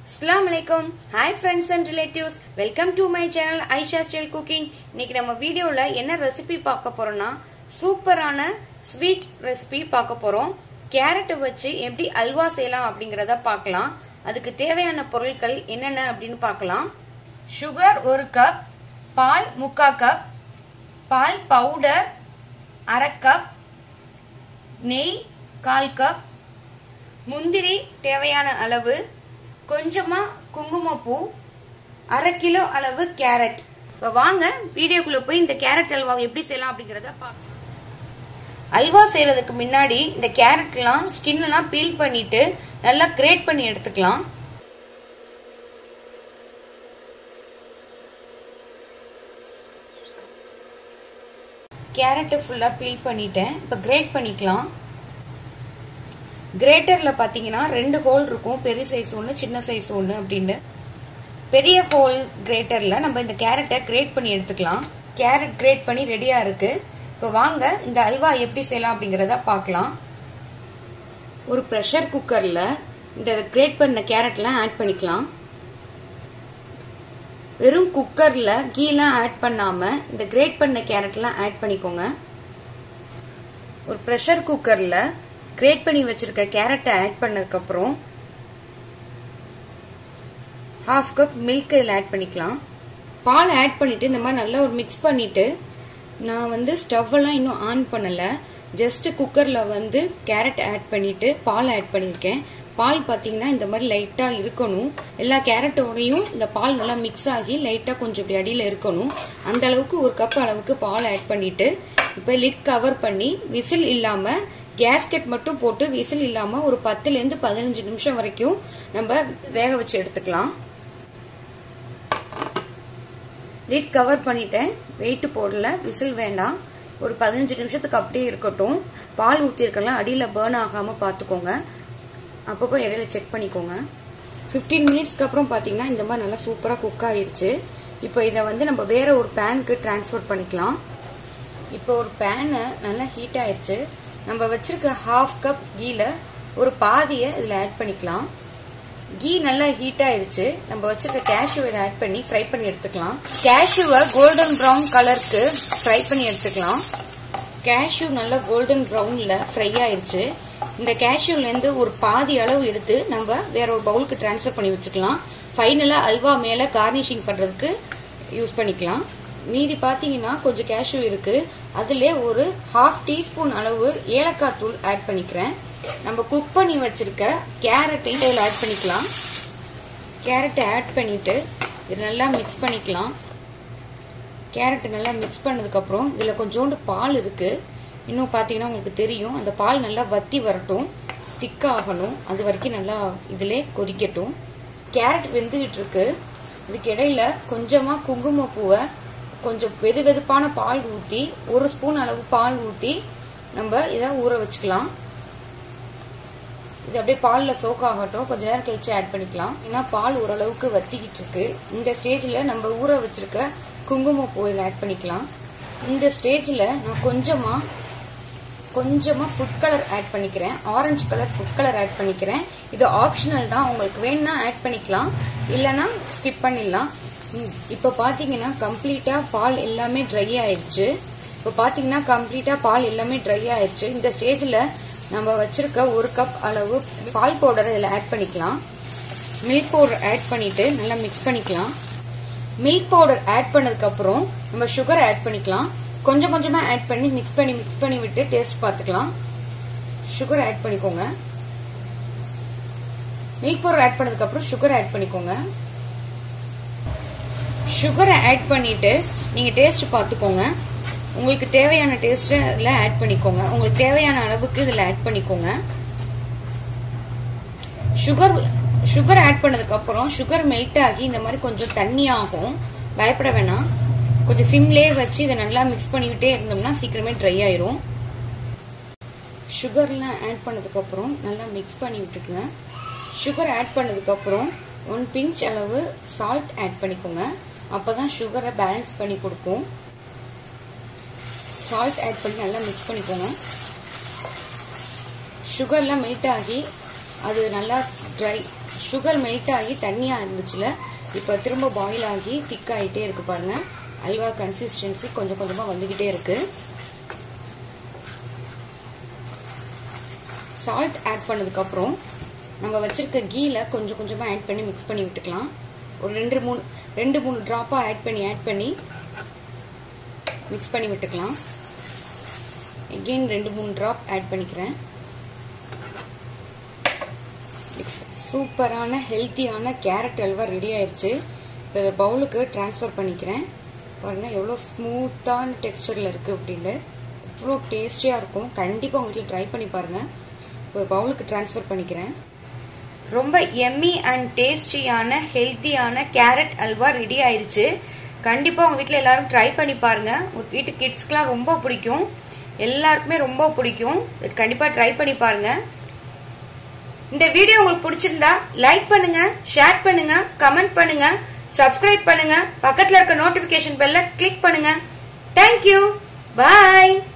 அஸ்லாம் வலைக்கம் hi friends and relatives welcome to my channel Aisha style cooking இன்னைக்கு நம்ம வீடியோவில் என்ன ரெசிபி பார்க்க போறோம்னா சூப்பரான ஸ்வீட் ரெசிபி பார்க்க போறோம் கேரட்டை வச்சு எப்படி அல்வா செய்யலாம் அப்படிங்கிறத பார்க்கலாம் அதுக்கு தேவையான பொருட்கள் என்னென்ன அப்படின்னு பார்க்கலாம் சுகர் ஒரு கப் பால் முக்கா கப் பால் பவுடர் அரை கப் நெய் கால் கப் முந்திரி தேவையான அளவு கொஞ்சமா குங்குமப்பூ அரை கிலோ அளவு கேரட் இப்போ வாங்க வீடியோக்குள்ள போய் இந்த கேரட் அல்வா எப்படி செய்யலாம் அப்படிங்கிறத பார்க்கலாம் அல்வா செய்யறதுக்கு முன்னாடி இந்த கேரட்லாம் ஸ்கின்லாம் பீல் பண்ணிட்டு நல்லா கிரேட் பண்ணி எடுத்துக்கலாம் கேரட்டை ஃபுல்லாக பீல் பண்ணிட்டேன் இப்போ கிரேட் பண்ணிக்கலாம் கிரேட்டரில் பார்த்தீங்கன்னா ரெண்டு ஹோல் இருக்கும் பெரிய சைஸ் ஒன்று சின்ன சைஸ் ஒன்று அப்படின்னு பெரிய ஹோல் கிரேட்டரில் நம்ம இந்த கேரட்டை கிரேட் பண்ணி எடுத்துக்கலாம் கேரட் கிரேட் பண்ணி ரெடியாக இருக்குது இப்போ வாங்க இந்த அல்வா எப்படி செய்யலாம் அப்படிங்கிறத பார்க்கலாம் ஒரு ப்ரெஷர் குக்கரில் இந்த கிரேட் பண்ண கேரட்லாம் ஆட் பண்ணிக்கலாம் வெறும் குக்கரில் கீலாம் ஆட் பண்ணாமல் இந்த கிரேட் பண்ண கேரட்லாம் ஆட் பண்ணிக்கோங்க ஒரு ப்ரெஷர் குக்கரில் கிரேட் பண்ணி வச்சிருக்க கேரட்டை ஆட் பண்ணதுக்கப்புறம் ஹாஃப் கப் மில்க் இதில் ஆட் பண்ணிக்கலாம் பால் ஆட் பண்ணிவிட்டு இந்த மாதிரி நல்லா ஒரு மிக்ஸ் பண்ணிவிட்டு நான் வந்து ஸ்டவ்வெல்லாம் இன்னும் ஆன் பண்ணலை ஜஸ்ட் குக்கரில் வந்து கேரட் ஆட் பண்ணிவிட்டு பால் ஆட் பண்ணியிருக்கேன் பால் பார்த்தீங்கன்னா இந்த மாதிரி லைட்டாக இருக்கணும் எல்லா கேரட்டோடையும் இந்த பால் நல்லா மிக்ஸ் ஆகி லைட்டாக கொஞ்சம் இப்படி அடியில் இருக்கணும் அந்த அளவுக்கு ஒரு கப் அளவுக்கு பால் ஆட் பண்ணிவிட்டு இப்போ லிட் கவர் பண்ணி விசில் இல்லாமல் கேஸ்கெட் மட்டும் போட்டு விசில் இல்லாமல் ஒரு பத்துலேருந்து பதினஞ்சு நிமிஷம் வரைக்கும் நம்ம வேக வச்சு எடுத்துக்கலாம் லிட் கவர் பண்ணிட்டேன் வெயிட் போடல விசில் வேண்டாம் ஒரு பதினஞ்சு நிமிஷத்துக்கு அப்படியே இருக்கட்டும் பால் ஊற்றிருக்கலாம் அடியில் பேர்ன் ஆகாமல் பார்த்துக்கோங்க அப்பப்போ இடையில செக் பண்ணிக்கோங்க ஃபிஃப்டீன் மினிட்ஸ்க்கு அப்புறம் பார்த்தீங்கன்னா இந்த மாதிரி நல்லா சூப்பராக குக் ஆகிருச்சு இப்போ இதை வந்து நம்ம வேற ஒரு பேனுக்கு டிரான்ஸ்ஃபர் பண்ணிக்கலாம் இப்போ ஒரு பேனு நல்லா ஹீட் ஆயிடுச்சு நம்ம வச்சிருக்க ஹாஃப் கப் கீல ஒரு பாதியை இதில் ஆட் பண்ணிக்கலாம் கீ நல்லா ஹீட் ஆயிடுச்சு நம்ம வச்சிருக்க கேஷ்யூவை ஆட் பண்ணி ஃப்ரை பண்ணி எடுத்துக்கலாம் கேஷ்யூவை கோல்டன் ப்ரௌன் கலருக்கு ஃப்ரை பண்ணி எடுத்துக்கலாம் கேஷ்யூ நல்லா கோல்டன் ப்ரௌனில் ஃப்ரை ஆயிடுச்சு இந்த கேஷ்யூலேருந்து ஒரு பாதி அளவு எடுத்து நம்ம வேற ஒரு பவுலுக்கு ட்ரான்ஸ்ஃபர் பண்ணி வச்சுக்கலாம் ஃபைனலாக அல்வா மேலே கார்னிஷிங் பண்ணுறதுக்கு யூஸ் பண்ணிக்கலாம் மீதி பார்த்தீங்கன்னா கொஞ்சம் கேஷ்யூ இருக்குது அதில் ஒரு ஹாஃப் டீஸ்பூன் அளவு ஏலக்காய் தூள் ஆட் பண்ணிக்கிறேன் நம்ம குக் பண்ணி வச்சுருக்க கேரட்டையும் இதில் ஆட் பண்ணிக்கலாம் கேரட்டை ஆட் பண்ணிவிட்டு இது நல்லா மிக்ஸ் பண்ணிக்கலாம் கேரட்டு நல்லா மிக்ஸ் பண்ணதுக்கப்புறம் இதில் கொஞ்சோண்டு பால் இருக்குது இன்னும் பார்த்தீங்கன்னா உங்களுக்கு தெரியும் அந்த பால் நல்லா வத்தி வரட்டும் திக்காகணும் அது வரைக்கும் நல்லா இதிலே கொதிக்கட்டும் கேரட் வெந்துக்கிட்டு இருக்கு இதுக்கு இடையில கொஞ்சமாக குங்குமப்பூவை கொஞ்சம் வெது வெதுப்பான பால் ஊற்றி ஒரு ஸ்பூன் அளவு பால் ஊற்றி நம்ம இதை ஊற வச்சுக்கலாம் இது அப்படியே பாலில் சோக் ஆகட்டும் கொஞ்ச நேரம் கழிச்சு ஆட் பண்ணிக்கலாம் ஏன்னா பால் ஓரளவுக்கு வத்திக்கிட்டு இருக்கு இந்த ஸ்டேஜில் நம்ம ஊற வச்சிருக்க குங்குமப்பூ இதில் ஆட் பண்ணிக்கலாம் இந்த ஸ்டேஜில் நான் கொஞ்சமாக கொஞ்சமாக ஃபுட் கலர் ஆட் பண்ணிக்கிறேன் orange colour food colour add பண்ணிக்கிறேன் இது ஆப்ஷனல் தான் உங்களுக்கு வேணும்னா ஆட் பண்ணிக்கலாம் இல்லைன்னா ஸ்கிப் பண்ணிடலாம் இப்போ பார்த்தீங்கன்னா கம்ப்ளீட்டாக பால் எல்லாமே ட்ரை ஆயிடுச்சு இப்போ பார்த்தீங்கன்னா கம்ப்ளீட்டாக பால் எல்லாமே ட்ரை ஆயிடுச்சு இந்த ஸ்டேஜில் நம்ம வச்சுருக்க ஒரு கப் அளவு பால் பவுடரை இதில் ஆட் பண்ணிக்கலாம் மில்க் பவுடர் ஆட் பண்ணிவிட்டு நல்லா மிக்ஸ் பண்ணிக்கலாம் மில்க் பவுடர் ஆட் பண்ணதுக்கப்புறம் நம்ம சுகர் ஆட் பண்ணிக்கலாம் கொஞ்சம் கொஞ்சமாக ஆட் பண்ணி மிக்ஸ் பண்ணி மிக்ஸ் பண்ணி விட்டு டேஸ்ட் பார்த்துக்கலாம் சுகர் ஆட் பண்ணிக்கோங்க மில்க் பவுடர் ஆட் பண்ணதுக்கப்புறம் சுகர் ஆட் பண்ணிக்கோங்க சுகரை ஆட் பண்ணிவிட்டு நீங்கள் டேஸ்ட் பார்த்துக்கோங்க உங்களுக்கு தேவையான டேஸ்ட்டை இதில் ஆட் பண்ணிக்கோங்க உங்களுக்கு தேவையான அளவுக்கு இதில் ஆட் பண்ணிக்கோங்க சுகர் சுகர் ஆட் பண்ணதுக்கப்புறம் சுகர் மெல்ட் ஆகி இந்த மாதிரி கொஞ்சம் தண்ணி ஆகும் பயப்பட வேணாம் கொஞ்சம் சிம்லேயே வச்சு இதை நல்லா மிக்ஸ் பண்ணிக்கிட்டே இருந்தோம்னா சீக்கிரமே ட்ரை ஆயிரும் சுகர்லாம் ஆட் பண்ணதுக்கப்புறம் நல்லா மிக்ஸ் பண்ணி விட்டுக்குங்க சுகர் ஆட் பண்ணதுக்கப்புறம் ஒன் பிஞ்ச் அளவு சால்ட் ஆட் பண்ணிக்கோங்க அப்போ தான் சுகரை பேலன்ஸ் பண்ணி கொடுக்கும் சால்ட் ஆட் பண்ணி நல்லா மிக்ஸ் பண்ணிக்கோங்க சுகர்லாம் மெல்ட் ஆகி அது நல்லா ட்ரை சுகர் மெல்ட் ஆகி தண்ணியாக இருந்துச்சுல இப்போ திரும்ப பாயில் ஆகி திக் ஆகிட்டே இருக்கு பாருங்க அல்வா கன்சிஸ்டன்சி கொஞ்சம் கொஞ்சமாக வந்துக்கிட்டே இருக்கு சால்ட் ஆட் பண்ணதுக்கப்புறம் நம்ம வச்சிருக்க கீல கொஞ்சம் கொஞ்சமாக ஆட் பண்ணி மிக்ஸ் பண்ணி விட்டுக்கலாம் ஒரு ரெண்டு மூணு ரெண்டு மூணு ட்ராப்பாக ஆட் பண்ணி ஆட் பண்ணி மிக்ஸ் பண்ணி விட்டுக்கலாம் எகெயின் ரெண்டு மூணு ட்ராப் ஆட் பண்ணிக்கிறேன் சூப்பரான ஹெல்த்தியான கேரட் அல்வா ரெடி ஆயிடுச்சு இப்போ இதை பவுலுக்கு ட்ரான்ஸ்ஃபர் பண்ணிக்கிறேன் பாருங்கள் எவ்வளோ ஸ்மூத்தான டெக்ஸ்டரில் இருக்குது அப்படின்னு எவ்வளோ டேஸ்டியாக இருக்கும் கண்டிப்பாக உங்கள் வீட்டில் ட்ரை பண்ணி பாருங்கள் ஒரு பவுலுக்கு ட்ரான்ஸ்ஃபர் பண்ணிக்கிறேன் ரொம்ப எம்மி அண்ட் டேஸ்டியான ஹெல்த்தியான கேரட் அல்வா ரெடி ஆயிடுச்சு கண்டிப்பாக உங்கள் வீட்டில் எல்லாரும் ட்ரை பண்ணி பாருங்க உங்கள் வீட்டு கிட்ஸ்க்குலாம் ரொம்ப பிடிக்கும் எல்லாருக்குமே ரொம்ப பிடிக்கும் கண்டிப்பாக ட்ரை பண்ணி பாருங்க இந்த வீடியோ உங்களுக்கு பிடிச்சிருந்தா லைக் பண்ணுங்க ஷேர் பண்ணுங்க கமெண்ட் பண்ணுங்க சப்ஸ்கிரைப் பண்ணுங்க பக்கத்தில் இருக்க நோட்டிஃபிகேஷன் பெல்ல கிளிக் பண்ணுங்க தேங்க்யூ பாய்